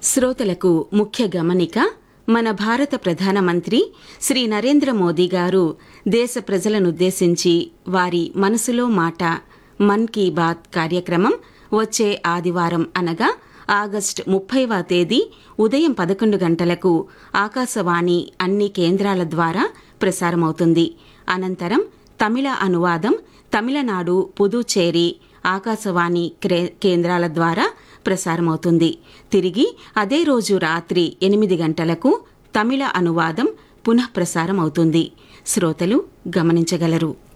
శ్రోతలకు ముఖ్య గమనిక మన భారత ప్రధానమంత్రి శ్రీ నరేంద్ర మోదీ గారు దేశ ప్రజలనుద్దేశించి వారి మనసులో మాట మన్ కీ బాత్ కార్యక్రమం వచ్చే ఆదివారం అనగా ఆగస్టు ముప్పైవ తేదీ ఉదయం పదకొండు గంటలకు ఆకాశవాణి అన్ని కేంద్రాల ద్వారా ప్రసారమవుతుంది అనంతరం తమిళ అనువాదం తమిళనాడు పుదుచ్చేరి ఆకాశవాణి క్రే- కేంద్రాల ద్వారా ప్రసారమవుతుంది తిరిగి అదే రోజు రాత్రి ఎనిమిది గంటలకు తమిళ అనువాదం పునః ప్రసారమవుతుంది శ్రోతలు గమనించగలరు